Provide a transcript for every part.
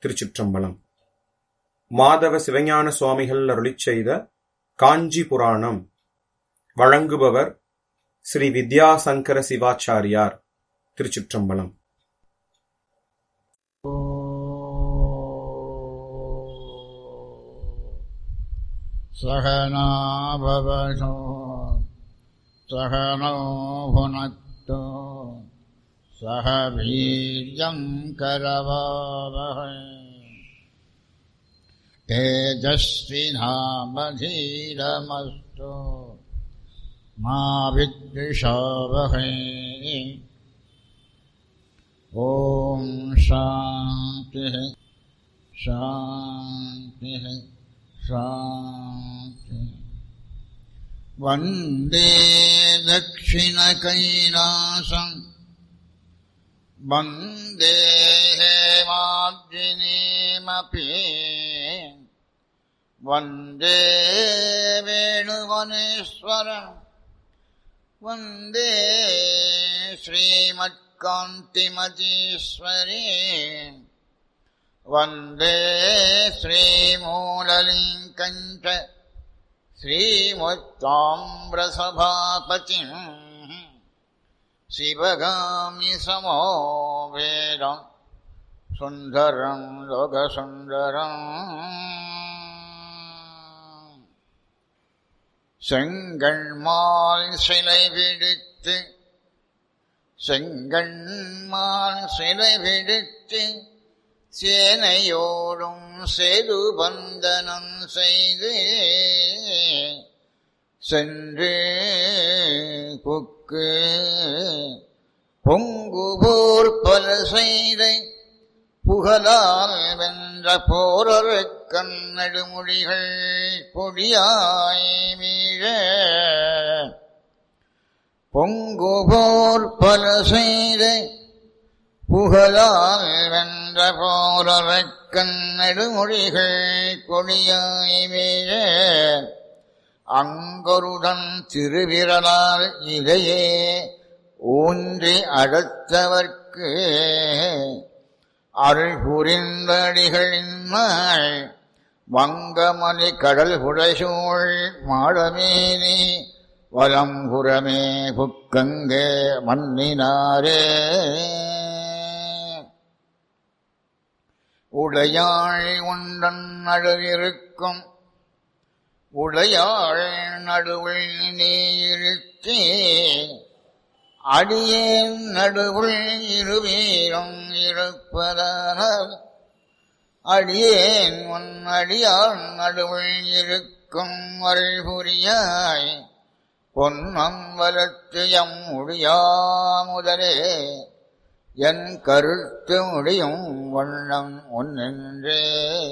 திருச்சிற்றம்பலம் மாதவ சிவஞான சுவாமிகள் அருளிச் செய்த காஞ்சி புராணம் வழங்குபவர் ஸ்ரீ வித்யாசங்கர சிவாச்சாரியார் திருச்சிற்றம்பலம் सहना भवतु सहनौ भुनक्तु सह वीर्यम् करवावहै तेजस्विनामधीरमस्तु मा विद्विषावहै ॐ शान्तिः शान्तिः शान्ति वन्दे दक्षिणकैलासम् वन्दे हेमाब्जिनीमपि वन्दे वेणुवनेश्वरम् वन्दे श्रीमत्कान्तिमतीश्वरी वन्दे श्रीमूललिङ्कम् च श्रीमुत्ताम्रसभापतिम् शिवगामि समो वेदम् सुन्दरम् लोकसुन्दरम् செங்கண்மால் சிலை விடுத்து செங்கண்மால் சிலை விடுத்து சேனையோடும் சேது பந்தனம் செய்து சென்று புக்கு பொங்குபோர் பல செய்த புகழால் வென்ற போரர் கண்ணடுமொழிகள் பொடியாய் மீழ பொங்குபோர் பல செய்த புகழால் வென்ற போரறக்கண் நெடுமொழிகள் கொடியாய் மீழ அங்கொருடன் திருவிரலால் இதையே ஊன்றி அடத்தவர்க்கு அருள் புரிந்தடிகளின் நாள் வங்கமலி கடல் புடைசூழ் மாடமேனி வலம்புறமே புக்கங்கே மன்னினாரே உடையாள் உண்டன் நடுவிருக்கும் உடையாள் நடுவில் நீருத்தே அடியேன் நடுவுள் இருவீரும் இருப்பதானால் அடியேன் உன் அடியாள் நடுவுள் இருக்கும் அருள் புரியாய் பொன்னம் வளர்த்து எம் முடியா முதலே என் கருத்து முடியும் வண்ணம் ஒன்றே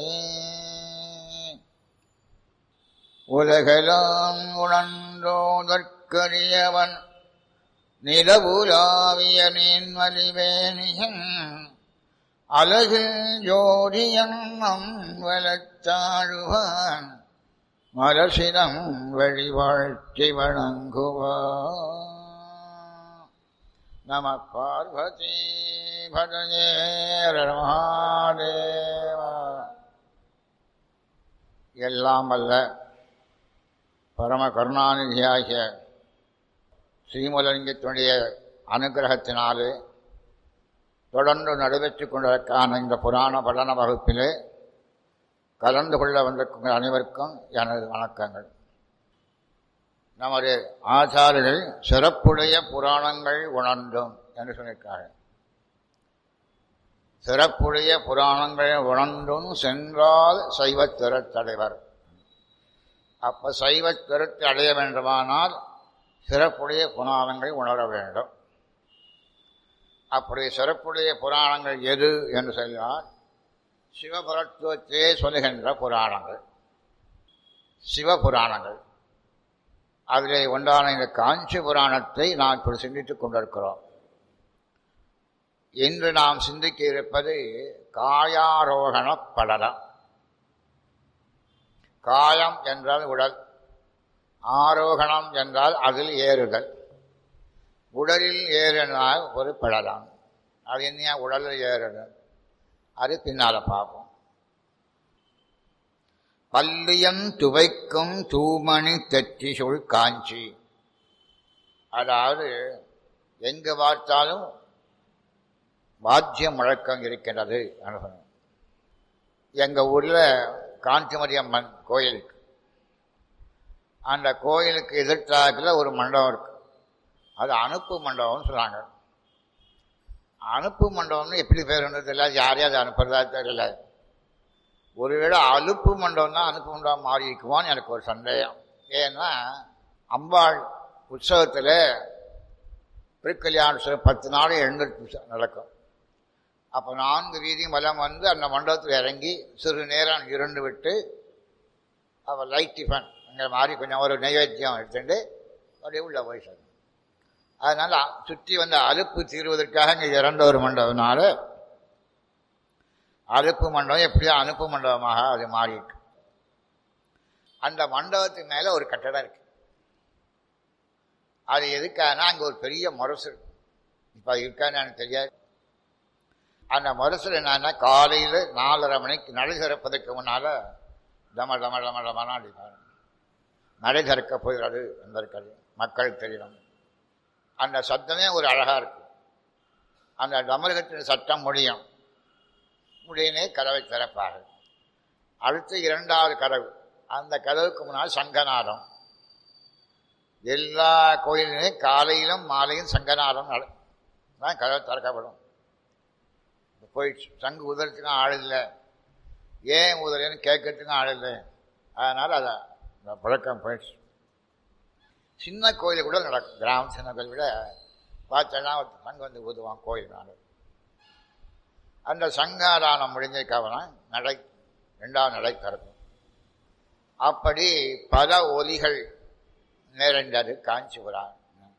உலகலாம் உணர்ந்தோதற்கரியவன் நிலவுலாவிய நீன்மலிவேணியன் அழகில் ஜோதியன்னம் வளத்தாழுவான் மலசிடம் வழிவாழ்த்தி வணங்குவான் நம பார்வதி பதநேரமாதேவா எல்லாம் அல்ல பரம கருணாநிதியாகிய ஸ்ரீமலிங்கத்தினுடைய அனுகிரகத்தினாலே தொடர்ந்து நடைபெற்றுக் கொண்டிருக்கான இந்த புராண படன வகுப்பிலே கலந்து கொள்ள வந்திருக்கும் அனைவருக்கும் எனது வணக்கங்கள் நமது ஆச்சாரியர்கள் சிறப்புடைய புராணங்கள் உணர்ந்தோம் என்று சொல்லியிருக்கார்கள் சிறப்புடைய புராணங்கள் உணர்ந்தும் சென்றால் சைவத்திறத்தடைவர் அப்ப சைவத்திறத்தை அடைய வேண்டுமானால் சிறப்புடைய புராணங்கள் உணர வேண்டும் அப்படி சிறப்புடைய புராணங்கள் எது என்று சொன்னால் சிவபுரத்துவத்தையே சொல்லுகின்ற புராணங்கள் சிவபுராணங்கள் அதிலே உண்டான இந்த காஞ்சி புராணத்தை நாம் இப்படி சிந்தித்துக் கொண்டிருக்கிறோம் இன்று நாம் சிந்திக்க இருப்பது காயாரோகண படலம் காயம் என்றால் உடல் ஆரோகணம் என்றால் அதில் ஏறுதல் உடலில் ஏறினால் ஒரு படலாம் அது என்ன உடலில் ஏறணும் அது பின்னால பார்ப்போம் பல்லியம் துவைக்கும் தூமணி தெற்றி சொல் காஞ்சி அதாவது எங்கு பார்த்தாலும் வாத்திய முழக்கம் இருக்கின்றது அனுபவம் எங்க ஊர்ல காஞ்சிமரி அம்மன் கோயில் இருக்கு அந்த கோயிலுக்கு எதிர்த்தாக்கில் ஒரு மண்டபம் இருக்கு அது அனுப்பு மண்டபம்னு சொல்றாங்க அனுப்பு மண்டபம்னு எப்படி பேர் தெரியல யாரையாவது அனுப்புறதா தெரியல ஒருவேளை அலுப்பு மண்டபம் தான் அனுப்பு மண்டபம் மாறி இருக்குமான்னு எனக்கு ஒரு சந்தேகம் ஏன்னா அம்பாள் உற்சவத்தில் திருக்கல்யாணம் பத்து நாள் எழுந்திருப்பு நடக்கும் அப்போ நான்கு வீதியும் வலம் வந்து அந்த மண்டபத்தில் இறங்கி சிறு நேரம் இரண்டு விட்டு அவள் லைட் டிஃபன் இங்கே மாதிரி கொஞ்சம் ஒரு நைவேத்தியம் எடுத்துட்டு அப்படியே உள்ள போய் சொல்லணும் அதனால சுற்றி வந்த அலுப்பு தீர்வதற்காக இங்கே இறந்த ஒரு மண்டபம்னால அலுப்பு மண்டபம் எப்படியோ அனுப்பு மண்டபமாக அது மாறிட்டு அந்த மண்டபத்துக்கு மேலே ஒரு கட்டடம் இருக்கு அது எதுக்கானா அங்கே ஒரு பெரிய முரசு இப்போ அது இருக்கான்னு எனக்கு தெரியாது அந்த முரசல் என்னன்னா காலையில் நாலரை மணிக்கு நடை திறப்பதற்கு முன்னால் டம டம டம டமனா அடிப்பாங்க நடை திறக்க போகிறது என்பதற்கு மக்கள் தெரியணும் அந்த சத்தமே ஒரு அழகா இருக்கு அந்த டமரகத்தின் சத்தம் முடியும் முடியனே கதவை திறப்பார்கள் அடுத்து இரண்டாவது கதவு அந்த கதவுக்கு முன்னால் சங்கநாதம் எல்லா கோயிலையும் காலையிலும் மாலையும் சங்கநாதம் நட தான் கதவு திறக்கப்படும் போயிடுச்சு சங்கு உதறதுக்கும் ஆள் இல்லை ஏன் உதறேன்னு கேட்கறதுக்கும் ஆள் இல்லை அதனால் அதை அந்த பழக்கம் போயிடுச்சு சின்ன கோயில் கூட நடக்கும் கிராமம் சின்ன கோயில் விட பார்த்தோன்னா சங்கு வந்து ஊதுவான் கோயில் நாடு அந்த சங்காதானம் முடிஞ்சதுக்கப்புறம் நடை ரெண்டாவது நடை திறக்கும் அப்படி பல ஒலிகள் நிறைந்தது காஞ்சிபுரம்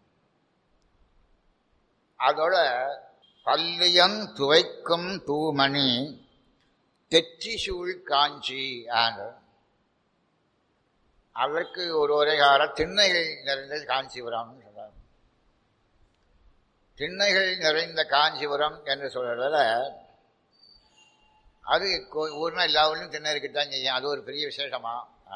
அதோட பல்லியம் துவைக்கும் தூமணி தெற்றி சூழ் காஞ்சி ஆண்டு அதற்கு ஒரு ஒரே கால திண்ணைகள் நிறைந்த காஞ்சிபுரம்னு சொல்றாங்க திண்ணைகள் நிறைந்த காஞ்சிபுரம் என்று சொல்றதுல அது ஊர்னா எல்லா ஊர்லையும் திண்ணை இருக்கத்தான் செய்யும் அது ஒரு பெரிய விசேஷமா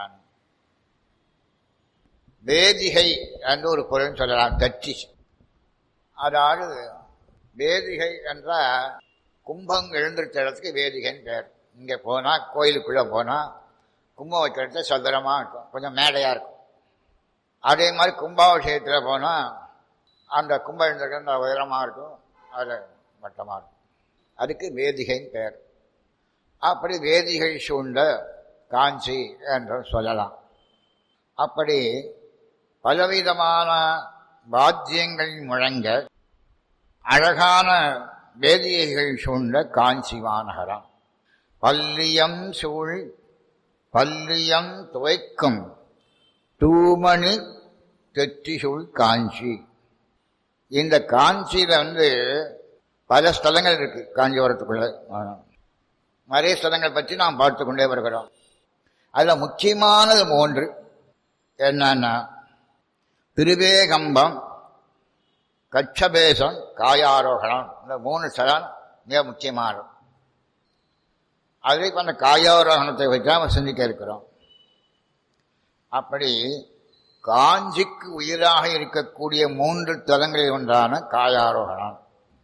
வேதிகை என்று ஒரு பொருள் சொல்லலாம் தட்டி அதாவது வேதிகை என்ற கும்பம் எழுந்திருத்த இடத்துக்கு வேதிகைன்னு பேர் இங்கே போனால் கோயிலுக்குள்ளே போனால் கும்பம் வைக்கிற இடத்துல சதுரமாக இருக்கும் கொஞ்சம் மேடையாக இருக்கும் அதே மாதிரி கும்பாபிஷேகத்தில் போனால் அந்த கும்பம் எழுந்திருக்கிற உயரமாக இருக்கும் அது மட்டமாக இருக்கும் அதுக்கு வேதிகைன்னு பேர் அப்படி வேதிகை சூழ்ந்த காஞ்சி என்று சொல்லலாம் அப்படி பலவிதமான வாத்தியங்கள் முழங்க அழகான வேதிகைகள் சூழ்ந்த காஞ்சி மாநகரம் பல்லியம் சூழ் பல்லியம் துவைக்கும் தூமணி தெற்றி சூழ் காஞ்சி இந்த காஞ்சியில வந்து பல ஸ்தலங்கள் இருக்கு காஞ்சிபுரத்துக்குள்ள நிறைய ஸ்தலங்கள் பற்றி நாம் பார்த்து கொண்டே வருகிறோம் அதில் முக்கியமானது மூன்று என்னன்னா திருவேகம்பம் கட்சபேசம் காயாரோகணம் இந்த மூணு ஸ்தலம் மிக முக்கியமானது அதை இப்போ அந்த காயாரோகணத்தை வச்சு நம்ம சிந்திக்க இருக்கிறோம் அப்படி காஞ்சிக்கு உயிராக இருக்கக்கூடிய மூன்று தலங்களில் ஒன்றான காயாரோகணம்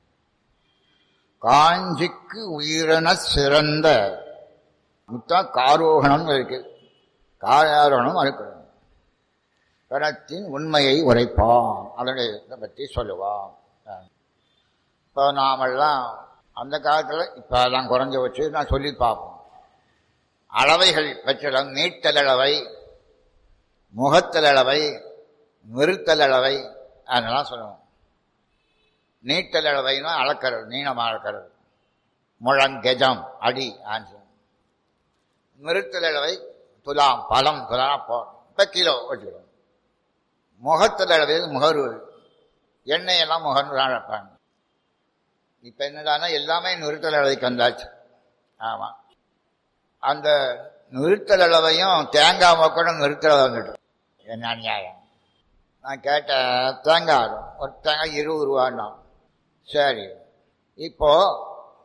காஞ்சிக்கு உயிரென சிறந்த முத்தா காரோகணம் இருக்கு காயாரோகணம் இருக்கிறது கணத்தின் உண்மையை உரைப்பான் அதனுடைய இதை பற்றி சொல்லுவான் இப்போ நாமெல்லாம் அந்த காலத்தில் இப்போ அதெல்லாம் குறைஞ்ச வச்சு நான் சொல்லி பார்ப்போம் அளவைகள் பற்றிடம் நீட்டலளவை முகத்தலளவை நிறுத்தலளவை அதெல்லாம் சொல்லுவோம் நீட்டலளவைன்னா அளக்கிறது நீளமாக அளக்கிறது முழங்கெஜம் அடி ஆன்சர் நிறுத்தலளவை துலாம் பழம் துலாம் போ இப்போ கிலோ வச்சுக்கிறோம் முகத்தில் அளவில் முகரு எண்ணெயெல்லாம் முகர்ந்து தான் வைப்பாங்க இப்போ என்னடானா எல்லாமே நிறுத்தல் அளவைக்கு வந்தாச்சு ஆமாம் அந்த நிறுத்தல் அளவையும் தேங்காய் மொக்கணும் நிறுத்தல் அளவு வந்துட்டு என்ன அநியாயம் நான் கேட்டேன் தேங்காய் ஒரு தேங்காய் இருபது ரூபான்னா சரி இப்போ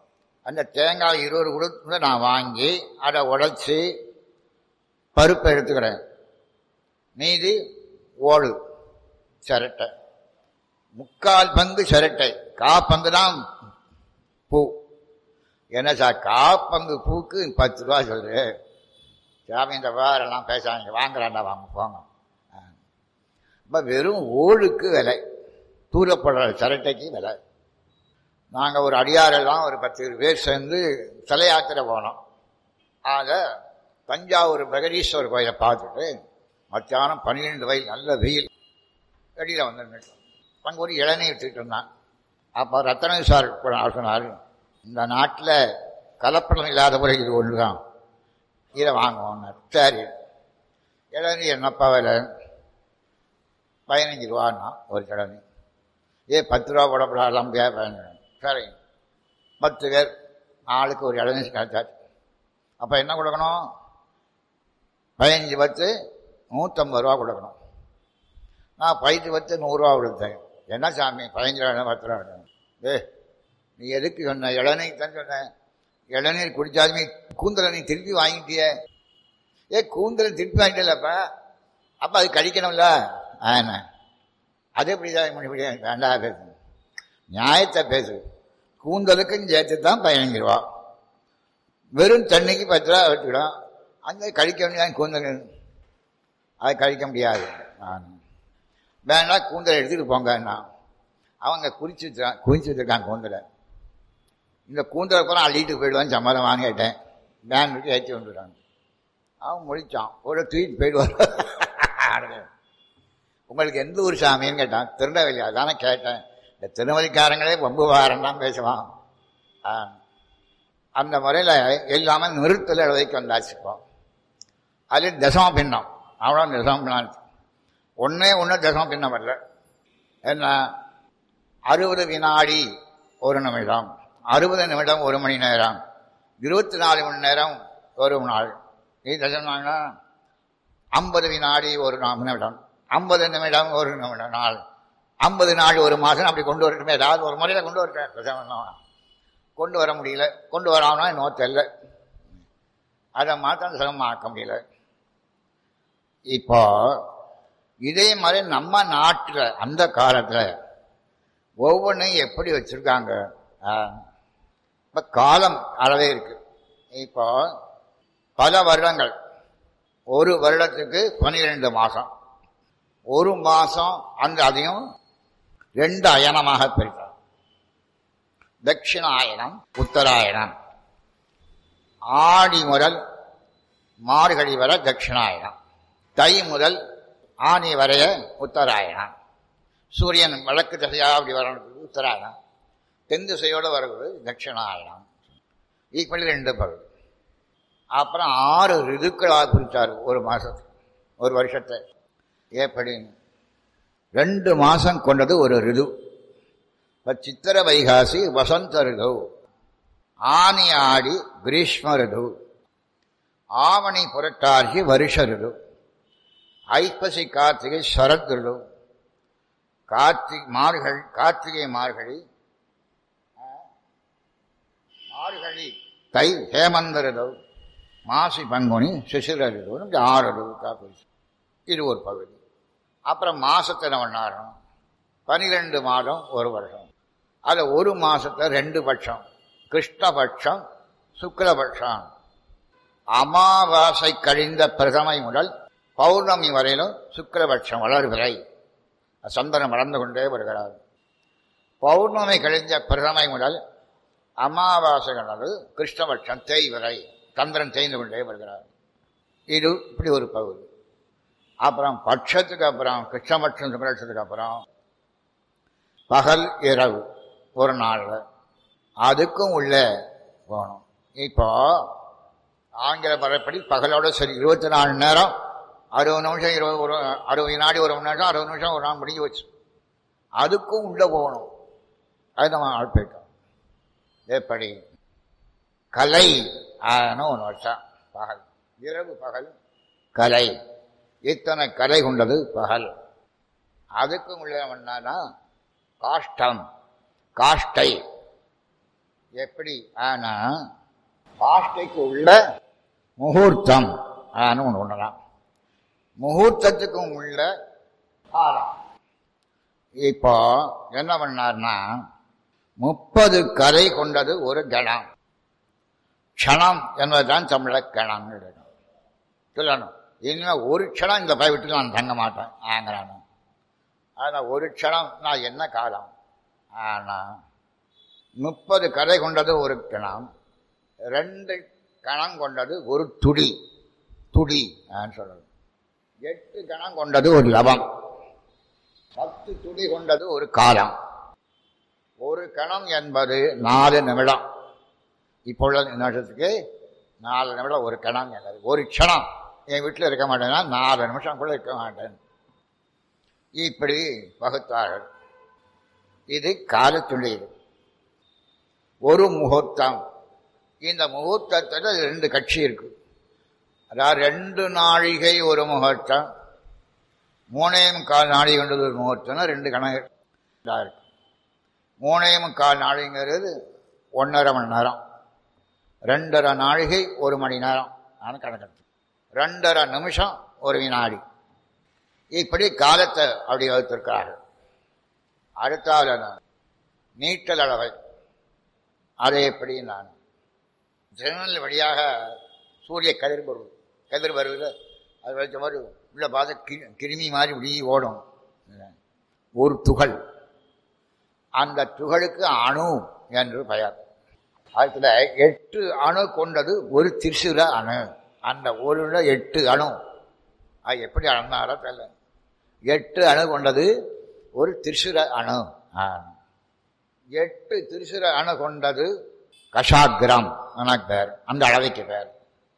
அந்த தேங்காய் இருபது கொடுத்து நான் வாங்கி அதை உடைச்சி பருப்பை எடுத்துக்கிறேன் மீதி ஓடு சிரட்டை முக்கால் பங்கு சிரட்டை கா பங்கு தான் பூ என்ன சார் கா பங்கு பூக்கு பத்து ரூபா சொல்று சாமி இந்த விவகாரம்லாம் பேசாங்க வாங்குறாண்டா வாங்க போங்க இப்போ வெறும் ஓடுக்கு விலை தூரப்படுற சிரட்டைக்கு விலை நாங்கள் ஒரு அடியாரெல்லாம் ஒரு பத்து பேர் சேர்ந்து சிலை யாத்திரை போனோம் ஆக தஞ்சாவூர் பிரகதீஸ்வரர் கோயிலை பார்த்துட்டு மத்தியானம் பன்னிரெண்டு வயது நல்ல வெயில் வெளியில் வந்து நின்றோம் அங்கே ஒரு இளநீர் எடுத்துக்கிட்டு இருந்தான் அப்போ ரத்தன சார் சொன்னார் இந்த நாட்டில் கலப்படம் இல்லாத முறை இது ஒன்று தான் இதை வாங்குவோம் சரி இளநீர் என்னப்பா விலை பதினஞ்சு ரூபான்னா ஒரு கிழமை ஏ பத்து ரூபா போடப்படாதான் கேட்பேன் சரி பத்து பேர் ஆளுக்கு ஒரு இளநீர் கிடைச்சாச்சு அப்போ என்ன கொடுக்கணும் பதினஞ்சு பத்து நூற்றம்பது ரூபா கொடுக்கணும் நான் பதினஞ்சு பத்து நூறுரூவா கொடுத்தேன் என்ன சாமி பதினஞ்சு ரூபா பத்து ரூபா வேணும் ஏ நீ எதுக்கு சொன்ன இளநீர் தான் சொன்னேன் இளநீர் குடிச்சாலுமே கூந்தலை நீ திருப்பி வாங்கிட்டியே ஏ கூந்தலை திருப்பி வாங்கிட்டலப்பா அப்போ அது கழிக்கணும்ல ஆன அது எப்படி தான் இப்படி வேண்டாம் பேசு நியாயத்தை பேசு கூந்தலுக்கும் சேர்த்து தான் பதினஞ்சு ரூபா வெறும் தண்ணிக்கு பத்து ரூபா வச்சுக்கிடும் அங்கே கழிக்க முடியாது கூந்தல் அதை கழிக்க முடியாது நான் வேணா கூந்தலை எடுத்துகிட்டு போங்கன்னா அவங்க குறிச்சு வச்சுருக்கான் குறிச்சு வச்சுருக்கான் கூந்தலை இந்த கூந்தலை கூட அள்ளிட்டு போயிடுவான்னு சம்மதம் வாங்கிட்டேன் பேனுக்கு ஏற்றி வந்துடுறாங்க அவன் முடிச்சான் ஒரு தூக்கிட்டு போயிடுவார் உங்களுக்கு எந்த ஊர் சாமின்னு கேட்டான் திருநெல்வேலி அதானே கேட்டேன் இந்த திருநெல்வேலிக்காரங்களே ரொம்ப வாரம் தான் பேசுவான் அந்த முறையில் எல்லாமே நிறுத்தல் அளவுக்கு வந்தாச்சுப்போம் அதில் தசம பின்னம் அவ்வளோ தசம பின்னம் ஒன்றே ஒன்று தசம பின்னம் வரல என்ன அறுபது வினாடி ஒரு நிமிடம் அறுபது நிமிடம் ஒரு மணி நேரம் இருபத்தி நாலு மணி நேரம் ஒரு நாள் இது தசம்னா ஐம்பது வினாடி ஒரு நிமிடம் ஐம்பது நிமிடம் ஒரு நிமிடம் நாள் ஐம்பது நாள் ஒரு மாதம் அப்படி கொண்டு வரட்டுமே ஏதாவது ஒரு முறையில் கொண்டு வரட்டேன் கொண்டு வர முடியல கொண்டு வராமனா இன்னும் தெரியல அதை மாற்றம் சிரமமாக்க முடியல இப்போ இதே மாதிரி நம்ம நாட்டில் அந்த காலத்தில் ஒவ்வொன்றையும் எப்படி வச்சுருக்காங்க இப்போ காலம் அளவே இருக்கு இப்போ பல வருடங்கள் ஒரு வருடத்துக்கு பனிரெண்டு மாதம் ஒரு மாதம் அந்த அதையும் ரெண்டு அயனமாக பிரித்தார் தட்சிணாயனம் உத்தராயணம் ஆடி முதல் மார்கழி வர தட்சிணாயனம் தை முதல் ஆணி வரைய உத்தராயணம் சூரியன் வழக்கு திசையாக அப்படி வரணும் உத்தராயணம் தென் திசையோடு வருவது தட்சிணாயனம் ஈக்குவலி ரெண்டு பகுதி அப்புறம் ஆறு ரிதுக்களாக பிரித்தார் ஒரு மாதத்துக்கு ஒரு வருஷத்தை எப்படி ரெண்டு மாதம் கொண்டது ஒரு ரிது இப்போ சித்திர வைகாசி வசந்த ரிது ஆனி ஆடி கிரீஷ்ம ரிது ஆவணி புரட்டாசி வருஷ ரிது ஐப்பசி கார்த்திகை சரத் ரிது கார்த்திக் மார்கழி கார்த்திகை மார்கழி மார்கழி தை ஹேமந்த ரிது மாசி பங்குனி சிசிர ரிது ஆறு ரிது காப்பி இது ஒரு பகுதி அப்புறம் மாசத்தை நம்ம பண்ணாரோம் பனிரெண்டு மாதம் ஒரு வருஷம் அதில் ஒரு மாசத்துல ரெண்டு பட்சம் கிருஷ்ணபட்சம் சுக்லபட்சம் அமாவாசை கழிந்த பிரதமை முதல் பௌர்ணமி வரையிலும் சுக்லபட்சம் வளர்விரை சந்தனம் வளர்ந்து கொண்டே வருகிறார் பௌர்ணமி கழிந்த பிரதமை முதல் அமாவாசை கண்டது கிருஷ்ணபட்சம் தேய்வரை சந்திரன் தேய்ந்து கொண்டே வருகிறார் இது இப்படி ஒரு பகுதி அப்புறம் பட்சத்துக்கு அப்புறம் கிருஷ்ணபட்சம் சுக்லபட்சத்துக்கு அப்புறம் பகல் இரவு ஒரு நாளில் அதுக்கும் உள்ள போகணும் இப்போ ஆங்கில முறைப்படி பகலோட சரி இருபத்தி நாலு நேரம் அறுபது நிமிஷம் இருபது ஒரு அறுபது வினாடி ஒரு மணி நேரம் அறுபது நிமிஷம் ஒரு நாள் முடிஞ்சு வச்சு அதுக்கும் உள்ளே போகணும் அது நம்ம ஆள் போயிட்டோம் எப்படி கலை ஆன ஒன்று வருஷம் பகல் இரவு பகல் கலை இத்தனை கலை கொண்டது பகல் அதுக்கும் உள்ள என்னன்னா காஷ்டம் காஷ்டை எப்படி ஆனா பாஷ்டைக்கு உள்ள முகூர்த்தம் ஆன்னு ஒன்று ஒண்ணுதான் முகூர்த்தத்துக்கும் உள்ள காலம் இப்போ என்ன பண்ணார்னா முப்பது கரை கொண்டது ஒரு கணம் க்ஷணம் என்பதுதான் தமிழ கணம் சொல்லணும் இன்னும் ஒரு க்ஷணம் இந்த பய விட்டு நான் தங்க மாட்டேன் ஆங்கிறானு ஆனால் ஒரு க்ஷணம் நான் என்ன காலம் ஆனால் முப்பது கரை கொண்டது ஒரு கணம் ரெண்டு கணம் கொண்டது ஒரு துடி துடி சொல்றது எட்டு கணம் கொண்டது ஒரு லவம் பத்து துடி கொண்டது ஒரு காலம் ஒரு கணம் என்பது நாலு நிமிடம் இப்பொழுது நிமிஷத்துக்கு நாலு நிமிடம் ஒரு கணம் என்பது ஒரு க்ஷணம் என் வீட்டில் இருக்க மாட்டேன்னா நாலு நிமிஷம் கூட இருக்க மாட்டேன் இப்படி பகுத்தார்கள் இது காலத்துடையது ஒரு முகூர்த்தம் இந்த முகூர்த்தத்தில் ரெண்டு கட்சி இருக்கு அதாவது ரெண்டு நாழிகை ஒரு முகூர்த்தம் மூணே முக்கால் நாழிகை கொண்டது ஒரு முகூர்த்தம்னா ரெண்டு கணக்கு இருக்கு மூணே முக்கால் நாழிங்கிறது ஒன்றரை மணி நேரம் ரெண்டரை நாழிகை ஒரு மணி நேரம் ஆனால் கணக்கு ரெண்டரை நிமிஷம் ஒரு வினாடி இப்படி காலத்தை அப்படி வகுத்திருக்கிறார்கள் அடுத்தாவது நீட்டல் அளவை அதை எப்படி நான் ஜன்னல் வழியாக சூரிய கதிர் வருவது கதிர் வருவது அது வச்ச மாதிரி உள்ள பார்த்து கி- கிருமி மாதிரி இப்படி ஓடும் ஒரு துகள் அந்த துகளுக்கு அணு என்று பெயர் அதுல எட்டு அணு கொண்டது ஒரு திரிசுர அணு அந்த ஒரு எட்டு அணு அது எப்படி அளந்தாரோ தெரியல எட்டு அணு கொண்டது ஒரு திரிசுர அணு ஆ. எட்டு திரிசுர அணு கொண்டது கஷாகிரம் எனக்கு பேர் அந்த அளவைக்கு பேர்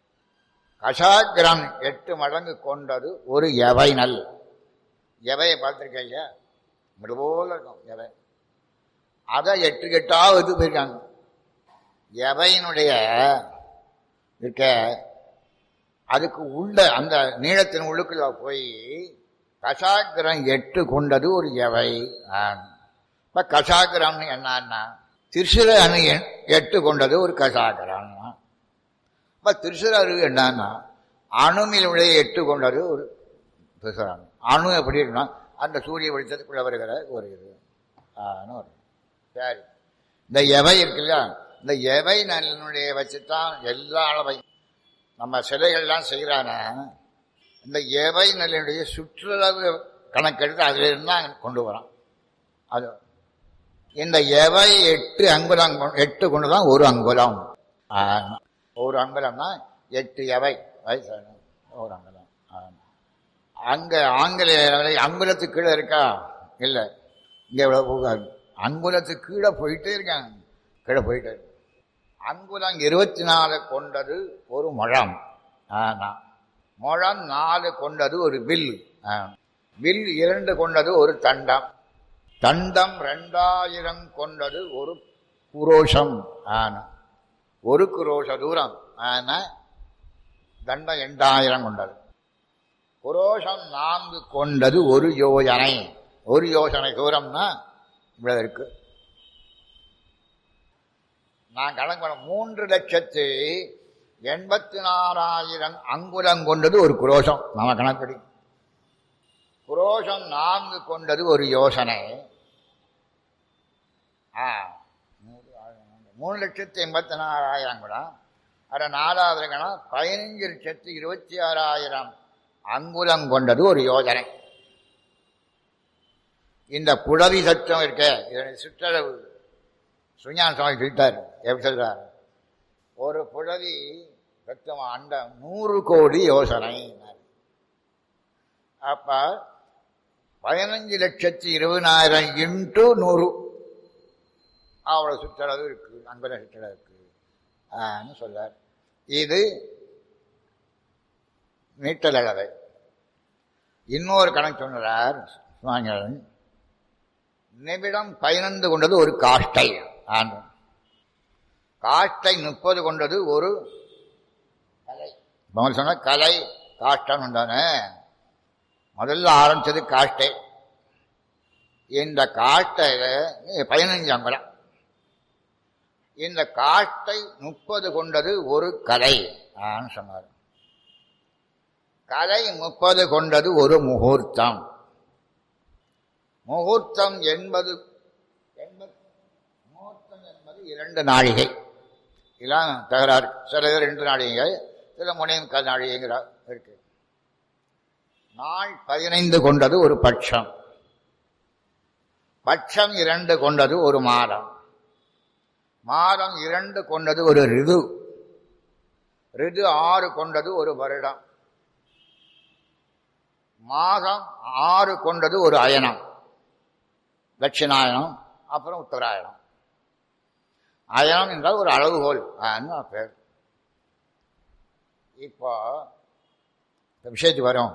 கஷாகிரம் எட்டு மடங்கு கொண்டது ஒரு எவை நல் எவையை பார்த்துருக்கீங்க இப்படி போல இருக்கும் எவை அதை எட்டு எட்டாவது போயிருக்காங்க எவையினுடைய இருக்க அதுக்கு உள்ள அந்த நீளத்தின் உள்ளுக்குள்ள போய் கஷாகிரம் எட்டு கொண்டது ஒரு எவை இப்ப கஷாகிரம்னு என்னன்னா திருசுர அணு எண்- எட்டு கொண்டது ஒரு கஷாகிரம் இப்ப திருசுர அணு என்னன்னா அணுமிலுடைய எட்டு கொண்டது ஒரு திருசுர அணு அணு எப்படி இருக்குன்னா அந்த சூரிய வெளிச்சத்துக்குள்ள வருகிற ஒரு இது ஆன்னு வரும். சரி இந்த எவை இருக்கு இல்லையா இந்த எவை நல்லனுடைய வச்சுதான் எல்லா அளவையும் நம்ம சிலைகள்லாம் செய்கிறான இந்த எவை நல்லனுடைய சுற்றளவு கணக்கெடுத்து அதுல இருந்தா கொண்டு வரான் அது இந்த எவை எட்டு அங்குலம் கொ- எட்டு கொண்டு தான் ஒரு அங்குலம் ஆமா. ஒரு அங்குலம்னா எட்டு எவை வயசு ஒரு அங்குலம் ஆமா. அங்க ஆங்கிலேய அங்குலத்துக்கு கீழே இருக்கா இல்லை இங்க எவ்வளவு போகாது அங்குலத்துக்கு கீழே போயிட்டே இருக்காங்க கீழே போயிட்டே இருக்கு. அங்குலம் இருபத்தி நாலு கொண்டது ஒரு முழம் ஆனா முழம் நாலு கொண்டது ஒரு வில் ஆ. வில் இரண்டு கொண்டது ஒரு தண்டம் தண்டம் ரெண்டாயிரம் கொண்டது ஒரு குரோஷம் ஆனா ஒரு குரோஷ தூரம் ஆனா தண்டம் எண்டாயிரம் கொண்டது குரோஷம் நான்கு கொண்டது ஒரு யோஜனை ஒரு யோசனை தூரம்னா இவ்வளவு இருக்கு நான் கணக்கு பண்ண மூன்று லட்சத்து எண்பத்தி நாலாயிரம் அங்குலம் கொண்டது ஒரு குரோஷம் நம்ம கணக்குப்படி குரோஷம் நான்கு கொண்டது ஒரு யோசனை ஆ, நூறு, ஆயிரம், மூணு லட்சத்து எண்பத்தி நாலாயிரம் குடம் அட நாலாவது கணம் பதினஞ்சு லட்சத்து இருபத்தி ஆறாயிரம் அங்குலம் கொண்டது ஒரு யோஜனை இந்த புடவி சட்டம் இருக்க இதனுடைய சுற்றளவு சுஞான சுவாமி சொல்லிட்டார் எப்படி சொல்றார் ஒரு புடவி சத்தம் அண்ட நூறு கோடி யோசனை அப்ப பதினஞ்சு லட்சத்தி இருபதாயிரம் இன்ட்டு நூறு அவ்வளவு சுற்றளவு இருக்கு அங்குல சுற்றளவு இருக்கு ஆன்னு சொல்றார் இது மீட்டல் அளவை இன்னொரு கணக்கு சொன்னார் சுவாமிகள் நிமிடம் பதினைந்து கொண்டது ஒரு காஷ்டை ஆண்டு காஷ்டை முப்பது கொண்டது ஒரு கலை அவங்க சொன்ன கலை காஷ்டம் உண்டானே முதல்ல ஆரம்பிச்சது காஷ்டை இந்த காஷ்டை பதினஞ்சு அங்குலம் இந்த காட்டை முப்பது கொண்டது ஒரு கலை ஆன்னு சொன்னார் கலை முப்பது கொண்டது ஒரு முகூர்த்தம் முகூர்த்தம் என்பது என்பது முகூர்த்தம் என்பது இரண்டு நாழிகை இதெல்லாம் தகராறு சில பேர் ரெண்டு நாழிகை சில முனையும் கால் நாழிகைங்கிறா இருக்கு நாள் பதினைந்து கொண்டது ஒரு பட்சம் பட்சம் இரண்டு கொண்டது ஒரு மாதம் மாதம் இரண்டு கொண்டது ஒரு ரிது ரிது ஆறு கொண்டது ஒரு வருடம் மாதம் ஆறு கொண்டது ஒரு அயனம் தட்சிணாயனம் அப்புறம் உத்தராயணம் அயனம் என்றால் ஒரு அளவுகோல் ஆன்னு பேர் இப்போ இந்த விஷயத்துக்கு வரும்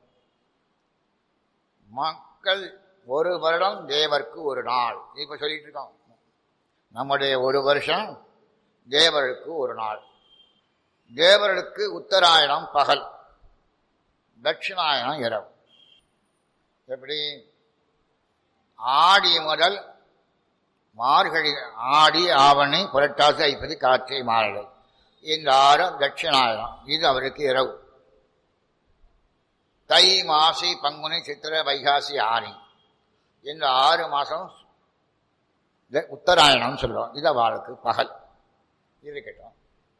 மக்கள் ஒரு வருடம் தேவருக்கு ஒரு நாள் இப்ப சொல்லிட்டு இருக்கோம் நம்முடைய ஒரு வருஷம் தேவருக்கு ஒரு நாள் தேவர்களுக்கு உத்தராயணம் பகல் தட்சிணாயனம் இரவு எப்படி ஆடி முதல் மார்கழி ஆடி ஆவணி புரட்டாசி ஐப்பதி கார்த்திகை மாரடை இந்த ஆறும் தட்சிணாயனம் இது அவருக்கு இரவு தை மாசி பங்குனி சித்திரை வைகாசி ஆனி இந்த ஆறு மாசம் உத்தராயணம் சொல்லுவோம் இது அவளுக்கு பகல் இது கேட்டோம்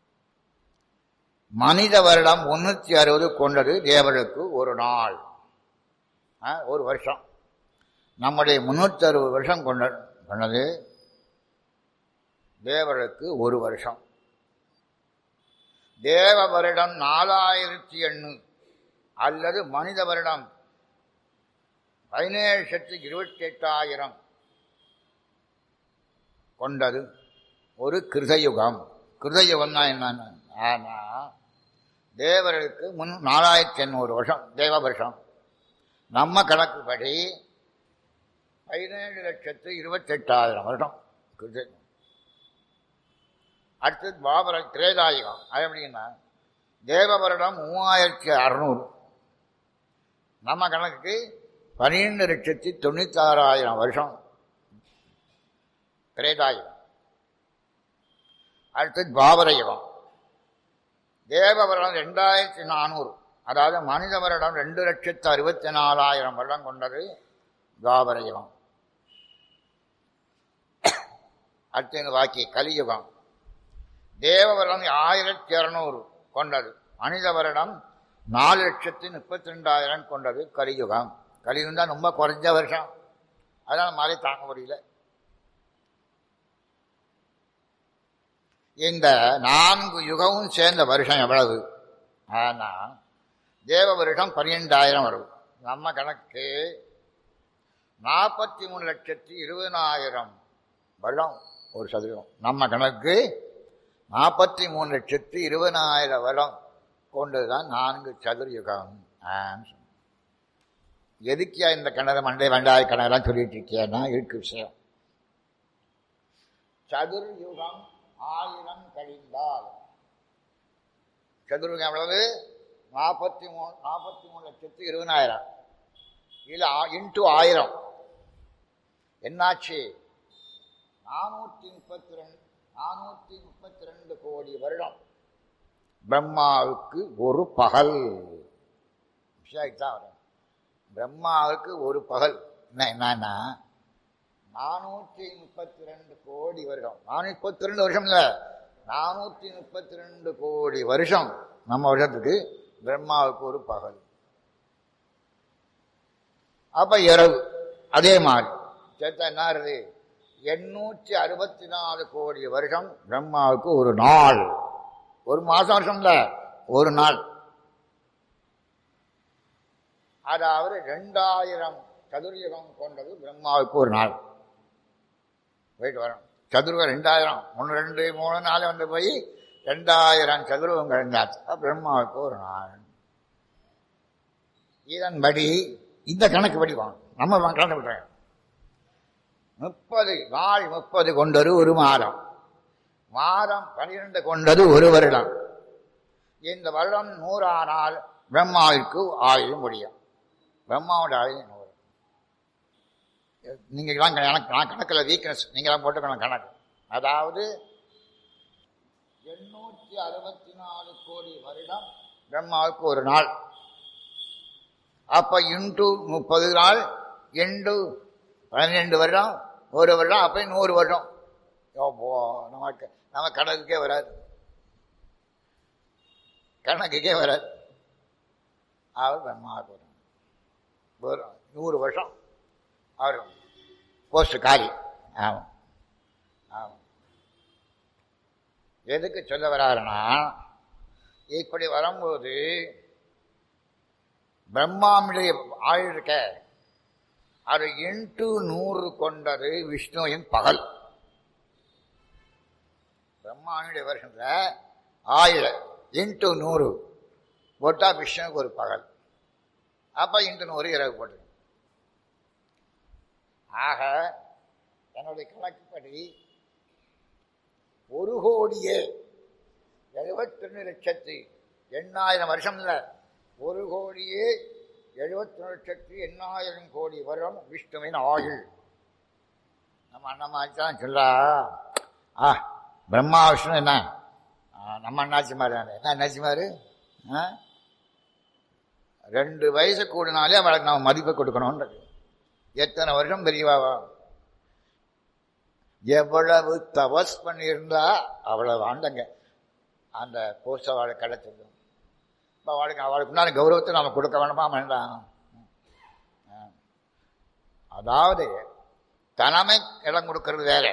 மனித வருடம் முன்னூத்தி அறுபது கொண்டது தேவர்களுக்கு ஒரு நாள் ஒரு வருஷம் நம்முடைய முன்னூத்தி அறுபது வருஷம் கொண்ட கொண்டது தேவர்களுக்கு ஒரு வருஷம் தேவ வருடம் நாலாயிரத்தி எண்ணூறு அல்லது மனித வருடம் பதினேழு லட்சத்து இருபத்தி எட்டாயிரம் கொண்டது ஒரு கிருதயுகம் கிருதயுகம்னா என்னன்னு ஆனா தேவர்களுக்கு முன் நாலாயிரத்தி எண்ணூறு வருஷம் தேவ வருஷம் நம்ம கணக்குப்படி பதினேழு லட்சத்து இருபத்தெட்டாயிரம் வருடம் கிருதயுகம் அடுத்தது பாபர திரேதாயுகம் அது எப்படின்னா தேவ வருடம் மூவாயிரத்தி அறுநூறு நம்ம கணக்குக்கு பன்னிரெண்டு லட்சத்தி தொண்ணூத்தாறாயிரம் வருஷம் திரேதாயுகம் அடுத்தது பாபர யுகம் தேவ வருடம் ரெண்டாயிரத்தி நானூறு அதாவது மனித வருடம் ரெண்டு லட்சத்து அறுபத்தி நாலாயிரம் வருடம் கொண்டது துவாபர யுகம் அடுத்து வாக்கி கலியுகம் தேவ வருடம் ஆயிரத்தி இருநூறு கொண்டது மனித வருடம் நாலு லட்சத்தி முப்பத்தி ரெண்டாயிரம் கொண்டது கலியுகம் கலியுகம் தான் ரொம்ப குறைஞ்ச வருஷம் அதனால மழை தாங்க முடியல இந்த நான்கு யுகமும் சேர்ந்த வருஷம் எவ்வளவு ஆனா தேவ வருஷம் பன்னிரெண்டாயிரம் வரும் நம்ம கணக்கு நாற்பத்தி மூணு லட்சத்தி இருபதாயிரம் வருடம் ஒரு சதவீதம் நம்ம கணக்கு நாற்பத்தி மூணு லட்சத்தி இருபதாயிரம் வருடம் கொண்டதுதான் நான்கு சதுர்யுகம் எதுக்கியா இந்த கிணறு மண்டை வெண்டாய கிணறுலாம் சொல்லிட்டு இருக்கியன்னா இருக்கு விஷயம் சதுர்யுகம் ஆயிரம் கழிந்தால் சதுர்யுகம் எவ்வளவு நாற்பத்தி மூணு நாற்பத்தி மூணு லட்சத்து இருபதாயிரம் இல்ல இன்ட்டு ஆயிரம் என்னாச்சு நானூற்றி முப்பத்தி ரெண்டு நானூற்றி முப்பத்தி ரெண்டு கோடி வருடம் பிரம்மாவுக்கு ஒரு பகல் தான் வரும் பிரம்மாவுக்கு ஒரு பகல் என்ன என்னன்னா நானூற்றி முப்பத்தி ரெண்டு கோடி வருடம் நானூற்றி முப்பத்தி ரெண்டு வருஷம் இல்ல நானூற்றி முப்பத்தி ரெண்டு கோடி வருஷம் நம்ம வருஷத்துக்கு பிரம்மாவுக்கு ஒரு பகல் அப்ப இரவு அதே மாதிரி சேர்த்தா என்ன ஆறுது எண்ணூற்றி அறுபத்தி நாலு கோடி வருஷம் பிரம்மாவுக்கு ஒரு நாள் ஒரு மாசம் வருஷம் இல்ல ஒரு நாள் அதாவது ரெண்டாயிரம் சதுர்யுகம் கொண்டது பிரம்மாவுக்கு ஒரு நாள் போயிட்டு வரோம் சதுர்கம் ரெண்டாயிரம் ஒன்று ரெண்டு மூணு நாலு வந்து போய் ரெண்டாயிரம் சதுர்கம் கழிஞ்சாச்சு பிரம்மாவுக்கு ஒரு நாள் இதன்படி இந்த கணக்கு படிப்பாங்க நம்ம கணக்கு விட்டுறோம் முப்பது நாள் முப்பது கொண்டது ஒரு மாதம் மாதம் பனிரெண்டு கொண்டது ஒரு வருடம் இந்த வருடம் நூறானால் பிரம்மாவிற்கு ஆயுள் முடியும் பிரம்மாவோட ஆயுள் நூறு நீங்களாம் கணக்கு நான் கணக்கில் வீக்னஸ் நீங்களாம் போட்டுக்கணும் கணக்கு அதாவது எண்ணூற்றி அறுபத்தி நாலு கோடி வருடம் பிரம்மாவுக்கு ஒரு நாள் அப்ப இன்டு முப்பது நாள் இன்டு பன்னிரெண்டு வருடம் ஒரு வருடம் அப்ப நூறு வருடம் யோப்போ நமக்கு நம்ம கணக்குக்கே வராது கணக்குக்கே வராது அவர் பிரம்மாவுக்கு ஒரு ஒரு நூறு வருஷம் அவர் போஸ்ட் காலி ஆமாம் ஆமாம் எதுக்கு சொல்ல வராருன்னா இப்படி வரும்போது பிரம்மாவுடைய ஆள் இருக்க அது இன்ட்டு நூறு கொண்டது விஷ்ணுவின் பகல் பிரம்மாவுடைய வருஷத்துல ஆயிரம் இன்ட்டு நூறு போட்டா விஷ்ணுவுக்கு ஒரு பகல் அப்ப இன்ட்டு நூறு இரவு போட்டு ஆக என்னுடைய கணக்குப்படி ஒரு கோடியே எழுபத்தொன்னு லட்சத்தி எண்ணாயிரம் வருஷம் இல்லை ஒரு கோடியே எழுபத்தொன்னு லட்சத்தி எண்ணாயிரம் கோடி வருடம் விஷ்ணுவின் ஆயுள் நம்ம அண்ணமாச்சான் சொல்லா ஆ பிரம்மா விஷ்ணு என்ன ஆ, நம்ம அண்ணாச்சி மாதிரி என்ன அண்ணாச்சி மாதிரி ஆ? ரெண்டு வயசு கூடினாலே அவளுக்கு நம்ம மதிப்பை கொடுக்கணும்ன்றது எத்தனை வருஷம் பெரியவாவா எவ்வளவு தபஸ் பண்ணியிருந்தா அவ்வளவு ஆண்டங்க அந்த போஸ்ட் அவளுக்கு கிடைச்சது இப்போ அவளுக்கு அவளுக்கு உண்டான கௌரவத்தை நம்ம கொடுக்க வேணுமா வேண்டாம் ஆ. அதாவது தலைமை இடம் கொடுக்கறது வேற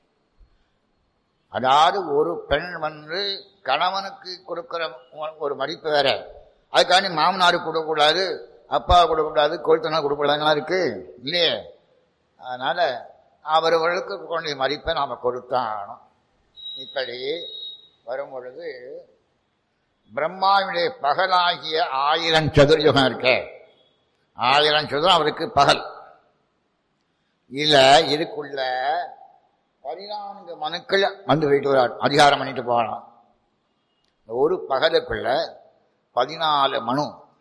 அதாவது ஒரு பெண் வந்து கணவனுக்கு கொடுக்கிற ஒரு மதிப்பு வேற அதுக்காண்டி மாமனாருக்கு கொடுக்கக்கூடாது அப்பா கொடுக்கக்கூடாது கொழுத்தனா கொடுக்கக்கூடாதுலாம் இருக்கு இல்லையே அதனால அவர்களுக்கு கொண்ட மதிப்பை நாம் கொடுத்தாகணும் இப்படி வரும் பொழுது பிரம்மாவுடைய பகலாகிய ஆயிரம் சதுர்யுகம் இருக்கே ஆயிரம் சதுரம் அவருக்கு பகல் இல்ல இதுக்குள்ள பதினான்கு மனுக்கள் வந்து போயிட்டு வர அதிகாரம் பண்ணிட்டு போகலாம் இந்த ஒரு பகலுக்குள்ள பதினாலு மனு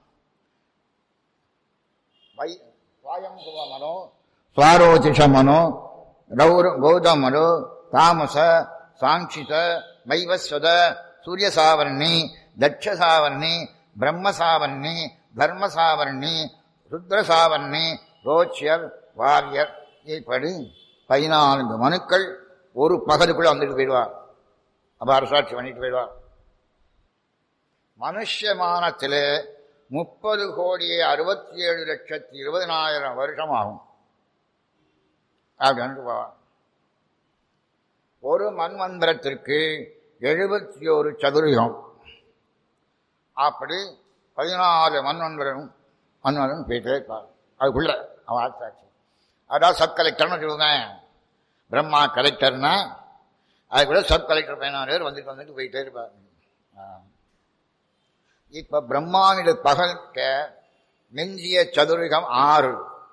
வை சுவாயம்புவ மனு சுவாரோதிஷ மனு கௌர கௌதம மனு தாமச சாங்கித வைவஸ்வத சூரிய சாவர்ணி தட்ச சாவர்ணி பிரம்ம சாவர்ணி தர்ம சாவர்ணி ருத்ர சாவர்ணி ரோச்சியர் வாரியர் இப்படி பதினான்கு மனுக்கள் ஒரு பகலுக்குள்ள வந்துட்டு போயிடுவார் அப்ப அரசாட்சி பண்ணிட்டு போயிடுவார் மனுஷமானத்தில் முப்பது கோடியே அறுபத்தி ஏழு லட்சத்தி இருபதனாயிரம் வருஷம் ஆகும் அப்படின்னு போவார் ஒரு மண்மந்திரத்திற்கு எழுபத்தி ஒரு சதுரகம் அப்படி பதினாலு மண்மந்திரம் மண்மந்திரம் போயிட்டே இருப்பார் அதுக்குள்ள அவன் ஆட்சாட்சி அதான் சப் கலெக்டர்னு சொல்லுவேன் பிரம்மா கலெக்டர்னா அதுக்குள்ள சப் கலெக்டர் பதினாலு பேர் வந்துட்டு வந்துட்டு போயிட்டே இருப்பார் ஆ. இப்ப பிரம்மாவிட பகல்க நெஞ்சிய சதுரகம் ஆறு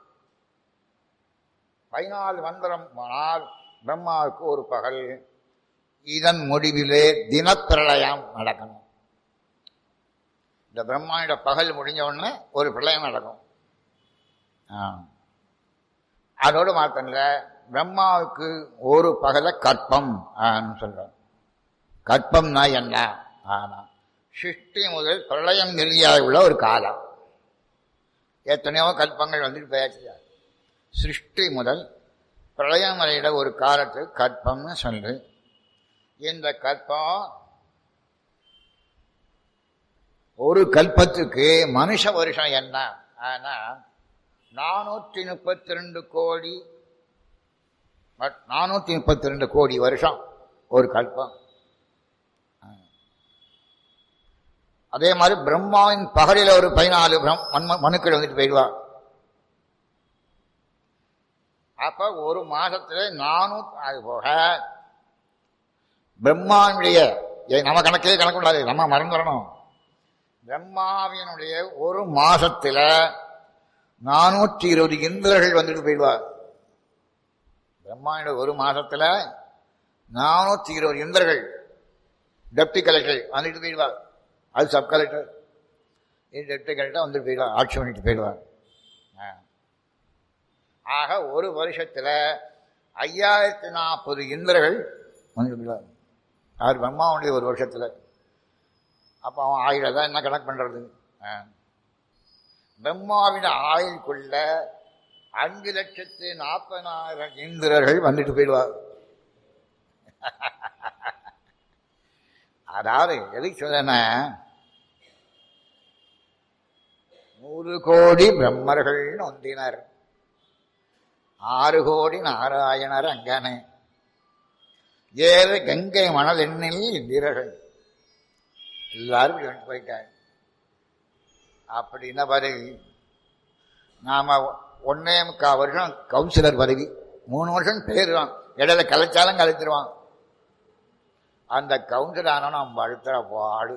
பதினாலு மந்திரம் போனால் பிரம்மாவுக்கு ஒரு பகல் இதன் முடிவிலே தினப்பிரளயம் நடக்கணும் இந்த பிரம்மாவோட பகல் முடிஞ்ச உடனே ஒரு பிரளயம் நடக்கும் ஆ. அதோடு மாத்தம்ல பிரம்மாவுக்கு ஒரு பகல கற்பம் ஆன்னு சொல்றோம் கற்பம்னா என்ன ஆனா சிருஷ்டி முதல் பிரளயம் நெறியாக உள்ள ஒரு காலம் எத்தனையோ கல்பங்கள் வந்துட்டு போயாச்சு சிருஷ்டி முதல் பிரளயம் வரையிட ஒரு காலத்துக்கு கற்பம்னு சொல்லு இந்த கற்பம் ஒரு கல்பத்துக்கு மனுஷ வருஷம் என்ன ஆனா நானூற்றி முப்பத்தி ரெண்டு கோடி நானூற்றி முப்பத்தி ரெண்டு கோடி வருஷம் ஒரு கல்பம் அதே மாதிரி பிரம்மாவின் பகலில் ஒரு பதினாலு பிரம்- மன்ம- மனுக்கள் வந்துட்டு போயிடுவா அப்ப ஒரு மாசத்துல நானூத்தி அது போக பிரம்மாவினுடைய ஏ, நம்ம கணக்கே கணக்கு கூடாது நம்ம மறந்துடணும் பிரம்மாவினுடைய ஒரு மாசத்துல நானூற்றி இருபது இந்திரர்கள் வந்துட்டு போயிடுவார் பிரம்மாவினுடைய ஒரு மாசத்துல நானூற்றி இருபது இந்திரர்கள் டெப்டி கலெக்டர் வந்துட்டு போயிடுவார் அது சப் கலெக்டர் இது டெப்டி கலெக்டர் வந்துட்டு போயிடுவார் ஆட்சி பண்ணிட்டு போயிடுவார் ஆ. ஆக ஒரு வருஷத்துல ஐயாயிரத்தி நாற்பது இந்திரர்கள் வந்துட்டு போயிடுவார் அவர் பிரம்மாவுடைய ஒரு வருஷத்தில் அப்போ அவன் ஆயுள தான் என்ன கணக்கு பண்ணுறது பிரம்மாவின் ஆயுளுக்குள்ள அஞ்சு லட்சத்து நாற்பதாயிரம் இந்திரர்கள் வந்துட்டு போயிடுவார் அதாவது எதுக்கு சொல்றேன்னா நூறு கோடி பிரம்மர்கள் நொந்தினர் ஆறு கோடி நாராயணர் அங்கனே ஏழு கங்கை மணல் எண்ணில் இந்திரர்கள் எல்லாரும் இப்படி வந்துட்டு போயிட்டாங்க அப்படின்னா பிறகு நாம ஒன்னே முக்கால் வருஷம் கவுன்சிலர் பதவி மூணு வருஷம் பேருவான் இடையில கலைச்சாலும் கலைச்சிருவான் அந்த கவுன்சிலர் ஆனவன் நம்ம அழுத்துற பாடு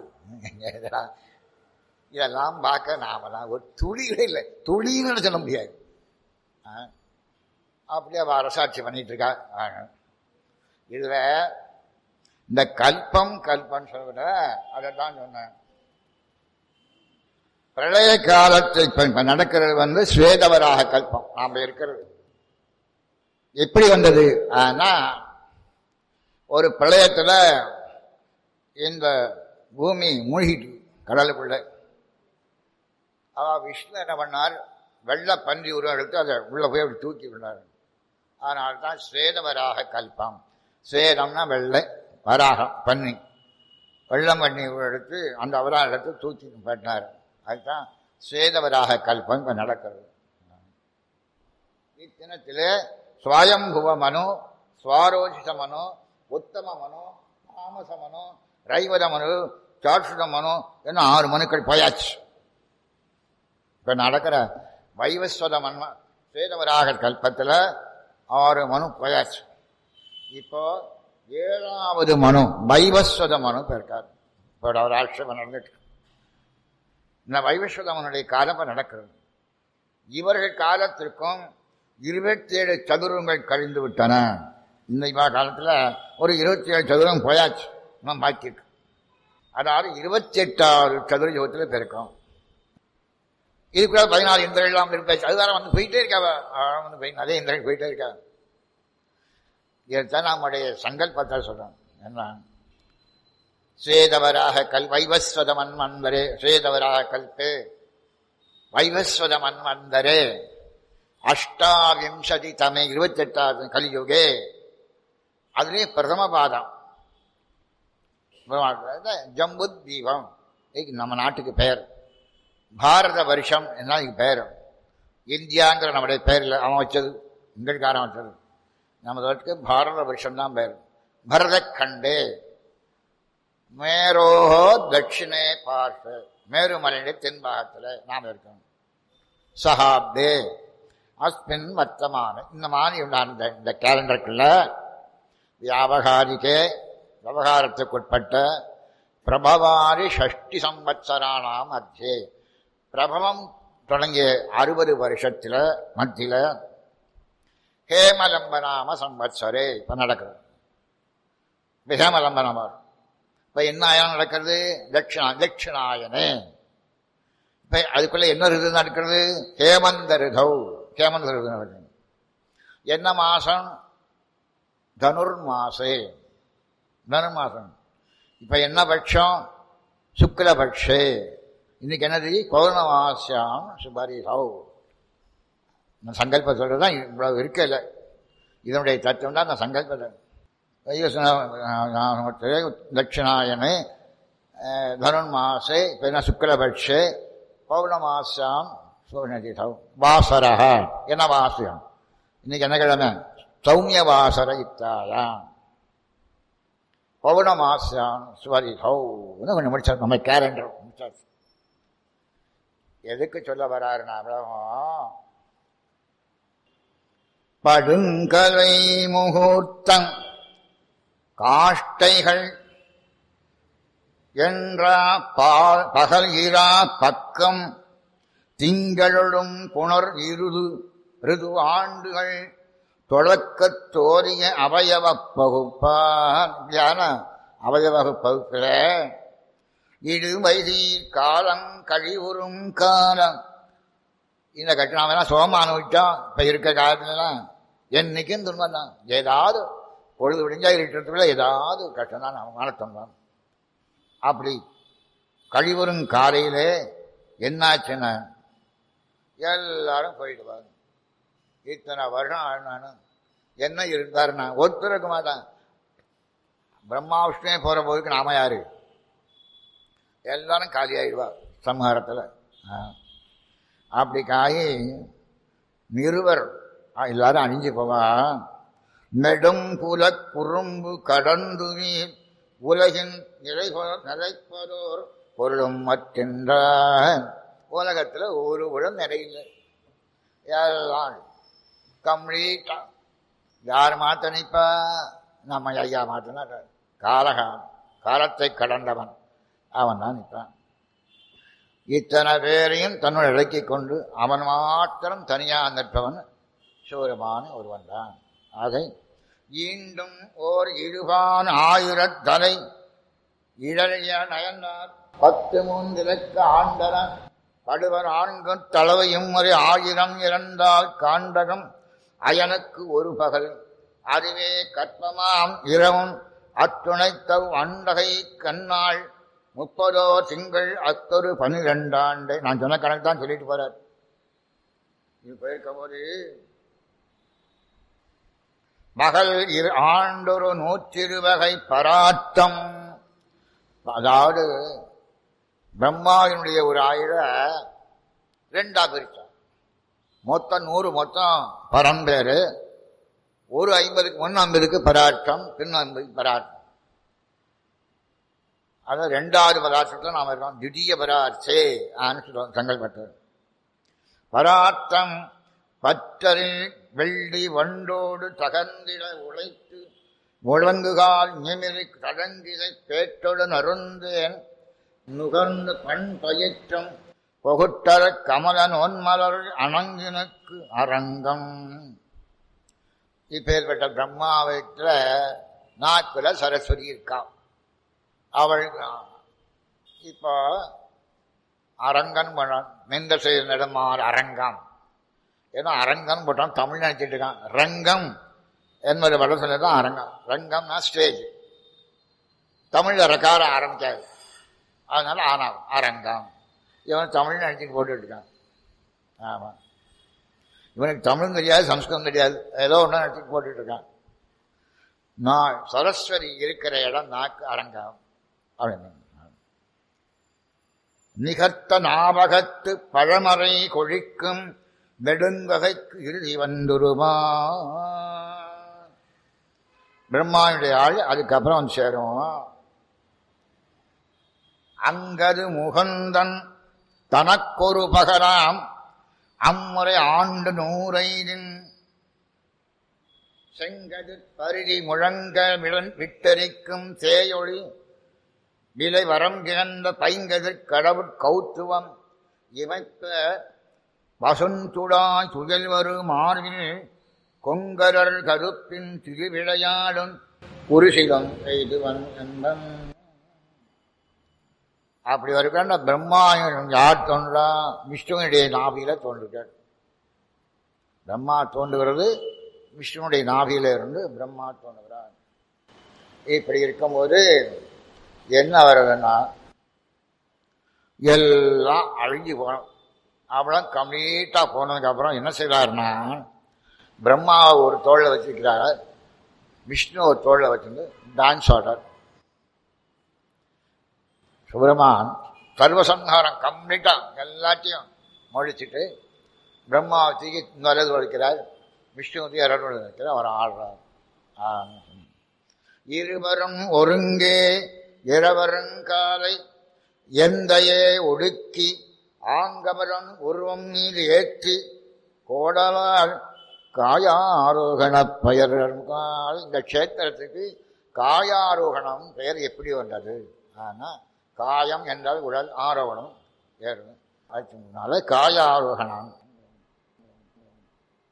இதெல்லாம் பார்க்க நாம தான் ஒரு துளிகளே இல்லை துளின்னு சொல்ல முடியாது ஆ? அப்படியே அவ அரசாட்சி பண்ணிட்டு இருக்கா ஆ. இதுல இந்த கல்பம் கல்பம் சொல்ற அதை தான் சொன்னேன் பிரளய காலத்தை இப்ப இப்ப நடக்கிறது வந்து ஸ்வேதவராக கல்பம் நாம இருக்கிறது எப்படி வந்தது ஆனா ஒரு பிரளயத்துல இந்த பூமி மூழ்கிட்டு கடலுக்குள்ள அவ விஷ்ணு என்ன பண்ணார் வெள்ள பன்றி உருவம் எடுத்து அதை உள்ள போய் அப்படி தூக்கி விட்டார் அதனால தான் ஸ்வேதவராக கல்பம் ஸ்வேதம்னா வெள்ளை வராகம் பன்னி வெள்ளம் பண்ணி எடுத்து அந்த அவராக எடுத்து தூக்கி பண்ணினார் அதுதான் ஸ்வேதவராக கல்பம் இப்ப நடக்கிறது இத்தினத்திலே சுவாயம்புவ மனு சுவாரோஜித மனு உத்தம மனு தாமச மனு ரைவத மனு சாட்சுத மனு என்ன ஆறு மனுக்கள் போயாச்சு இப்ப நடக்கிற வைவஸ்வத மன்ம ஸ்வேதவராக கல்பத்துல ஆறு மனு போயாச்சு இப்போ ஏழாவது மனு வைவஸ்வத மனு இருக்காரு இப்போ ஒரு ஆட்சேபம் நடந்துட்டு இருக்கு. இந்த வைவஸ்வதமனுடைய காலம் இப்ப நடக்கிறது இவர்கள் காலத்திற்கும் இருபத்தேழு சதுரங்கள் கழிந்து விட்டன இந்த காலத்துல ஒரு இருபத்தி ஏழு சதுரம் போயாச்சு இன்னும் பாக்கி இருக்கு அதாவது இருபத்தி எட்டாவது சதுர யுகத்தில் பெருக்கும் இதுக்குள்ள பதினாலு இந்திரர்கள் எல்லாம் இருப்பாச்சு அதுதான் வந்து போயிட்டே இருக்கா அவ. அவ வந்து போய் அதே இந்திரர்கள் போயிட்டே இருக்கா இதைத்தான் நம்முடைய சங்கல்பத்தை சொல்றோம் என்ன ஸ்வேதவராக கல் வைவஸ்வத மன்வந்தரே ஸ்வேதவராக கல்பே வைவஸ்வத மன்வந்தரே அஷ்டாவிம்சதி தமே இருபத்தி எட்டாவது கலியுகே அதுலேயே பிரதம பாதம் ஜம்பு தீபம் இதுக்கு நம்ம நாட்டுக்கு பெயர் பாரத வருஷம் என்ன இதுக்கு பெயர் இந்தியாங்கிற நம்முடைய பெயர் இல்லை அவன் வச்சது எங்களுக்காரன் வச்சது நம்ம நாட்டுக்கு பாரத வருஷம் தான் பெயர் பரத கண்டே மேரோஹோ தட்சிணே பார்த்து மேருமலையுடைய தென்பாகத்தில் நாம் இருக்கோம் சஹாப்தே அஸ்மின் வர்த்தமான இந்த மாதிரி உண்டான இந்த கேலண்டருக்குள்ள வியாபகாரிக்கே விவகாரத்துக்குட்பட்ட பிரபவாரி ஷஷ்டி சம்பத்சரானாம் மத்தியே பிரபவம் தொடங்கிய அறுபது வருஷத்தில் மத்தியில் ஹேமலம்பனாம சம்பத்சரே இப்போ நடக்குது இப்ப ஹேமலம்பனம் வரும் இப்ப என்ன ஆயம் நடக்கிறது தட்சிணா தட்சிணாயனே இப்ப அதுக்குள்ள என்ன ரிது நடக்கிறது ஹேமந்த ரிதௌ ஹேமந்த ரிது நடக்குது என்ன மாசம் தனுர் மாசே தனுர் மாசம் இப்ப என்ன பட்சம் சுக்லபக்ஷே இன்னைக்கு என்னது பௌர்ணமாசியாம் சுபரி ஹவு நான் சங்கல்பம் சொல்றதுதான் இவ்வளவு இருக்கல இதனுடைய தத்துவம் தான் அந்த சங்கல்பத்தை தட்சிணாயனே தனுர்மாசே இப்போ என்ன சுக்லபட்சே பௌர்ணமாசாம் சூழ்நிதி வாசரா என்ன வாசியம் இன்னைக்கு என்ன கிழமை சௌமிய வாசர யுக்தாயாம் பௌர்ணமாசாம் சுவரி ஹவுன்னு கொஞ்சம் முடிச்சா நம்ம கேலண்டர் முடிச்சாச்சு எதுக்கு சொல்ல வராருனாலும் படுங்கலை முகூர்த்தம் காஷ்டைகள் என்றா பகல் இரா பக்கம் திங்களொடும் புனர் இருது ரிது ஆண்டுகள் தொடக்கத் தோறிய அவயவ பகுப்பார் ஞான அவயவ பகுப்பில் இடு வைதீர் காலம் கழிவுறும் காலம் இந்த கட்டணம் சோமானம் விட்டோம் இப்ப இருக்க காலத்துலலாம் என்னைக்கும் துன்பம் தான் ஏதாவது பொழுது விடிஞ்சா இருட்டுறதுக்குள்ள ஏதாவது ஒரு கஷ்டம் தான் அவன் மனத்தம் தான் அப்படி கழிவரும் காலையிலே என்னாச்சுன்னா எல்லாரும் போயிடுவாங்க இத்தனை வருஷம் ஆனாலும் என்ன இருந்தாருன்னா ஒருத்தர் இருக்க மாட்டான் பிரம்மா விஷ்ணுவே போற போதுக்கு நாம யாரு எல்லாரும் காலியாயிடுவா சம்ஹாரத்தில் அப்படி காயி நிறுவர் ஆ, எல்லாரும் அணிஞ்சு போவா நெடும் புல குறும்பு கடந்து நீர் உலகின் நிலைபொ- நிலைப்பதோர் பொருளும் மற்றென்ற உலகத்தில் ஒரு உடம் நிறையில்லை எல்லாம் கம்ப்ளீட்டா யார் மாத்த நிப்பா நம்ம ஐயா மாத்தினா காலகான் காலத்தை கடந்தவன் அவன் தான் நிற்பான் இத்தனை பேரையும் தன்னுள் இறக்கிக் கொண்டு அவன் மாத்திரம் தனியாக நிற்பவன் சூரமான ஒருவன் தான் ஆகை ஈண்டும் ஓர் இழுபான் ஆயிரத்தலை இடழிய நயன்னார் பத்து மூன்றிலக்க ஆண்டனர் படுவர் ஆண்கள் தளவையும் ஒரு ஆயிரம் இறந்தால் காண்டகம் அயனுக்கு ஒரு பகல் அதுவே கற்பமாம் இரவும் அத்துணைத்தவ் அண்டகை கண்ணாள் முப்பதோ திங்கள் அத்தொரு பனிரெண்டாண்டு நான் சொன்ன கணக்கு தான் சொல்லிட்டு போறார் இது போயிருக்கும் போது மகள் இரு ஆண்டொரு நூற்றிருவகை பராட்டம் அதாவது பிரம்மாவினுடைய ஒரு ஆயிர ரெண்டா பிரிச்சான் மொத்தம் நூறு மொத்தம் பரம்பேரு ஒரு ஐம்பதுக்கு முன் ஐம்பதுக்கு பராட்டம் பின் ஐம்பதுக்கு பராட்டம் அதான் ரெண்டாவது பதார்த்தத்தில் நாம் இருக்கோம் திடீய பரார்த்தே ஆன்னு சொல்லுவோம் சங்கல்பட்டர் பரார்த்தம் பற்றரில் வெள்ளி வண்டோடு தகந்திட உழைத்து முழங்குகால் நிமிரி தடங்கிதை பேட்டொடு நருந்தேன் நுகர்ந்து பண் பயிற்றும் பொகுட்டர கமல நோன்மலர் அணங்கினுக்கு அரங்கம் இப்பேற்பட்ட பிரம்மாவத்துல நாக்குல சரஸ்வதி இருக்கா அவள் இப்போ அரங்கன் பண்ணான் மெந்த செய்த நெடுமாறு அரங்கம் ஏன்னா அரங்கம் போட்டான் தமிழ் நினைச்சிட்டு இருக்கான் ரங்கம் என்பது வட தான் அரங்கம் ரங்கம்னா ஸ்டேஜ் தமிழ்ல ரக்கார ஆரம்பிக்காது அதனால ஆனாகும் அரங்கம் இவன் தமிழ் நினைச்சிட்டு போட்டுட்டு இருக்கான் ஆமா இவனுக்கு தமிழும் தெரியாது சம்ஸ்கிருதம் தெரியாது ஏதோ ஒன்று நினைச்சிட்டு போட்டுட்டு இருக்கான் நான் சரஸ்வதி இருக்கிற இடம் நாக்கு அரங்கம் அப்படின்னு நிகர்த்த ஞாபகத்து பழமறை கொழிக்கும் நெடுங்ககைக்கு இறுதி வந்துருமா பிரம்மாவுடைய ஆள் அதுக்கப்புறம் வந்து சேரும் அங்கது முகந்தன் தனக்கொரு பகராம் அம்முறை ஆண்டு நூறைதின் செங்கது பருதி முழங்க விழன் விட்டரிக்கும் சேயொளி விலை வரம் கிடந்த பைங்கதிர் கடவுட் கௌத்துவம் இமைப்ப வசுந்துடாய் துயல் வரு மார்பில் கொங்கரர் கருப்பின் திருவிளையாடும் குருசிலம் செய்துவன் என்பன் அப்படி வருகின்ற பிரம்மாயன் யார் தோன்றா விஷ்ணுவனுடைய நாபியில தோன்றுகிறார் பிரம்மா தோன்றுகிறது விஷ்ணுனுடைய நாபியில இருந்து பிரம்மா தோன்றுகிறார் இப்படி இருக்கும்போது என்ன வருதுன்னா எல்லாம் அழிஞ்சு போனோம் அவ்வளோ கம்ப்ளீட்டா போனதுக்கு அப்புறம் என்ன செய்யறாருன்னா பிரம்மாவை ஒரு தோளில் வச்சிருக்கிறார் விஷ்ணு ஒரு தோளில் வச்சிருந்து டான்ஸ் ஆடுறார் சுப்பிரமான் சர்வசம்ஹாரம் கம்ப்ளீட்டா எல்லாத்தையும் முடிச்சுட்டு பிரம்மாவை தூக்கி வலது வைக்கிறார் விஷ்ணு வந்து இரண்டு வைக்கிறார் அவர் ஆடுறார் ஆ. இருவரும் ஒருங்கே இரவருங்காலை எந்தையே ஒடுக்கி ஆங்கமரன் உருவம் மீது ஏற்றி கோடலால் காயாரோகணப் பெயர் இந்த கஷேத்திரத்துக்கு காயாரோகணம் பெயர் எப்படி வந்தது ஆனா காயம் என்றால் உடல் ஆரோகணம் ஏறும் அதுக்கு முன்னால காயாரோகணம்